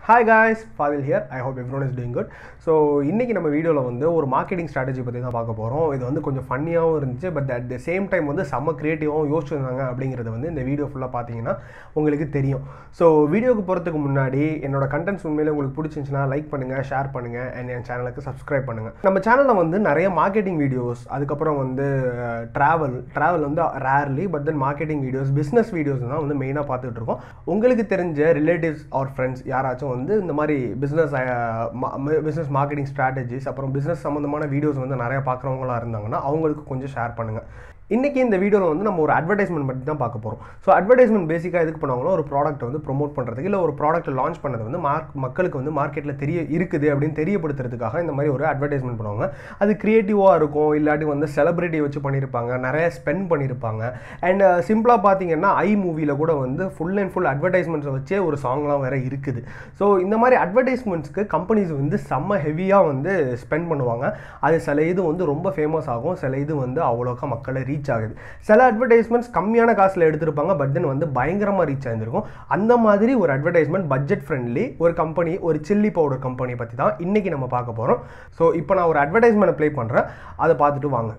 hi guys Fadil here I hope everyone is doing good so இன்றைக்கி நம்ம வீடியோவில் வந்து ஒரு மார்க்கெட்டிங் ஸ்ட்ராட்டஜி பற்றி தான் பார்க்க போகிறோம் இது வந்து கொஞ்சம் ஃபன்னியாகவும் இருந்துச்சு but at the same time வந்து செம்ம க்ரியேட்டிவாகவும் யோசிச்சிருந்தாங்க அப்படிங்கிறது வந்து இந்த வீடியோ ஃபுல்லாக பார்த்தீங்கன்னா உங்களுக்கு தெரியும் ஸோ வீடியோக்கு போகிறதுக்கு முன்னாடி என்னோட கண்டென்ட்ஸ் உண்மையிலே உங்களுக்கு பிடிச்சிருந்துச்சுன்னா லைக் பண்ணுங்கள் ஷேர் பண்ணுங்கள் அண்ட் என் சேனலுக்கு சப்ஸ்கிரைப் பண்ணுங்கள் நம்ம சேனலில் வந்து நிறைய மார்க்கெட்டிங் வீடியோஸ் அதுக்கப்புறம் வந்து ட்ராவல் ட்ராவல் வந்து rarely but then marketing videos business videos தான் வந்து மெயினாக பார்த்துட்டு இருக்கோம் உங்களுக்கு தெரிஞ்ச ரிலேட்டிவ்ஸ் ஆர் ஃப்ரெண்ட்ஸ் யாராச்சும் வந்து இந்த மாதிரி பிஸ்னஸ் பிஸ்னஸ் மார்க்கெட்டிங் ஸ்ட்ராட்டஜிஸ் அப்புறம் பிஸ்னஸ் சம்மந்தமான வீடியோஸ் வந்து நிறைய பார்க்குறவங்களா இருந்தாங்கன்னா அவங்களுக்கு கொஞ்சம் ஷேர் பண்ணுங்கள் இன்றைக்கி இந்த வீடியோவில் வந்து நம்ம ஒரு அட்வர்டைஸ்மெண்ட் பற்றி தான் பார்க்க போகிறோம் ஸோ அட்வர்டைஸ்மெண்ட் பேசிக்காக எதுக்கு பண்ணுவாங்களோ ஒரு ப்ராடக்ட் வந்து ப்ரொமோட் பண்ணுறதுக்கு இல்லை ஒரு ப்ராடக்ட் லான்ச் பண்ணது வந்து மார்க் மக்களுக்கு வந்து மார்க்கெட்டில் தெரிய இருக்குது அப்படின்னு தெரியப்படுத்துறதுக்காக இந்த மாதிரி ஒரு அட்வர்டைஸ்மெண்ட் பண்ணுவாங்க அது க்ரியேட்டிவாக இருக்கும் இல்லாட்டி வந்து செலிபிரிட்டி வச்சு பண்ணியிருப்பாங்க நிறைய ஸ்பெண்ட் பண்ணியிருப்பாங்க அண்ட் சிம்பிளாக பார்த்தீங்கன்னா ஐ மூவியில் கூட வந்து ஃபுல் அண்ட் ஃபுல் அட்வர்டைஸ்மெண்ட்ஸை வச்சே ஒரு சாங்லாம் வேறு இருக்குது ஸோ இந்த மாதிரி அட்வர்டைஸ்மெண்ட்ஸ்க்கு கம்பெனிஸ் வந்து செம்ம ஹெவியாக வந்து ஸ்பெண்ட் பண்ணுவாங்க அது சில இது வந்து ரொம்ப ஃபேமஸ் ஆகும் சில இது வந்து அவ்வளோக்கா மக்களை ரீச் ஆகுது சில அட்வர்டைஸ்மெண்ட்ஸ் கம்மியான காசில் எடுத்திருப்பாங்க பட் தென் வந்து பயங்கரமாக ரீச் ஆகிருக்கும் அந்த மாதிரி ஒரு அட்வர்டைஸ்மெண்ட் பட்ஜெட் ஃப்ரெண்ட்லி ஒரு கம்பெனி ஒரு சில்லி பவுடர் கம்பெனி பற்றி தான் இன்றைக்கி நம்ம பார்க்க போகிறோம் ஸோ இப்போ நான் ஒரு அட்வர்டைஸ்மெண்ட் ப்ளே பண்ணுறேன் அதை பார்த்துட்டு வாங்க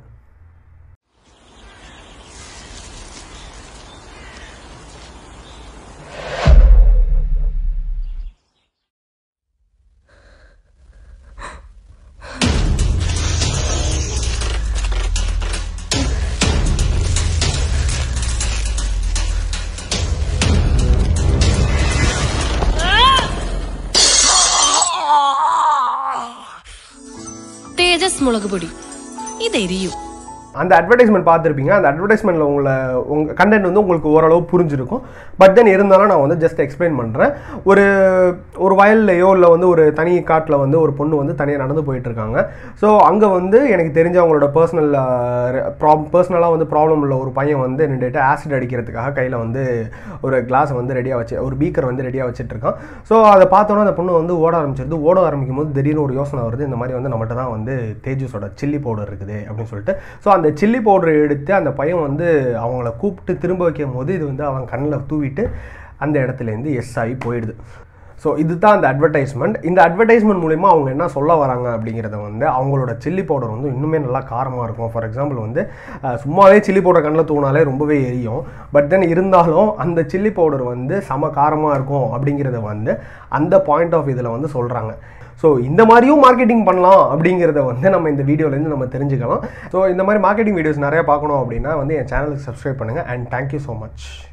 തേജസ് മുളക് പൊടി ഇതെരിയും அந்த அட்வர்டைஸ்மெண்ட் பார்த்துருப்பீங்க அந்த அட்வர்டைஸ்மெண்ட்டில் உங்களை உங்கள் கண்டென்ட் வந்து உங்களுக்கு ஓரளவு புரிஞ்சிருக்கும் பட் தென் இருந்தாலும் நான் வந்து ஜஸ்ட் எக்ஸ்பிளைன் பண்ணுறேன் ஒரு ஒரு வயல்லையோ இல்லை வந்து ஒரு தனி காட்டில் வந்து ஒரு பொண்ணு வந்து தனியாக நடந்து போயிட்டுருக்காங்க ஸோ அங்கே வந்து எனக்கு தெரிஞ்ச அவங்களோட பர்சனல் ப்ராப் பர்சனலாக வந்து ப்ராப்ளம் உள்ள ஒரு பையன் வந்து நின்றுட்டு ஆசிட் அடிக்கிறதுக்காக கையில் வந்து ஒரு கிளாஸை வந்து ரெடியாக வச்சு ஒரு பீக்கர் வந்து ரெடியாக வச்சுட்டு இருக்கான் ஸோ அதை பார்த்தோன்னா அந்த பொண்ணு வந்து ஓட ஆரம்பிச்சிருது ஓட ஆரம்பிக்கும் போது திடீர்னு ஒரு யோசனை வருது இந்த மாதிரி வந்து நம்மகிட்ட தான் வந்து தேஜஸோட சில்லி பவுடர் இருக்குது அப்படின்னு சொல்லிட்டு ஸோ அந்த சில்லி பவுடர் எடுத்து அந்த பையன் வந்து அவங்கள கூப்பிட்டு திரும்ப வைக்கும் போது இது வந்து அவன் கண்ணில் தூவிட்டு அந்த இடத்துலேருந்து எஸ் ஆகி போயிடுது ஸோ இதுதான் அந்த அட்வர்டைஸ்மெண்ட் இந்த அட்வர்டைஸ்மெண்ட் மூலிமா அவங்க என்ன சொல்ல வராங்க அப்படிங்கிறத வந்து அவங்களோட சில்லி பவுடர் வந்து இன்னுமே நல்லா காரமாக இருக்கும் ஃபார் எக்ஸாம்பிள் வந்து அஹ், சும்மாவே சில்லி பவுடர் கண்ணில் தூணாலே ரொம்பவே எரியும் பட் தென் இருந்தாலும் அந்த சில்லி பவுடர் வந்து செம காரமாக இருக்கும் அப்படிங்கிறத வந்து அந்த பாயிண்ட் ஆஃப் இதில் வந்து சொல்கிறாங்க ஸோ இந்த மாதிரியும் மார்க்கெட்டிங் பண்ணலாம் அப்படிங்கிறத வந்து நம்ம இந்த வீடியோலேருந்து நம்ம தெரிஞ்சுக்கலாம் ஸோ இந்த மாதிரி மார்க்கெட்டிங் வீடியோஸ் நிறையா பார்க்கணும் அப்படின்னா வந்து என் சேனலுக்கு சப்ஸ்கிரைப் பண்ணுங்கள் அண்ட் தேங்க்யூ ஸோ மச்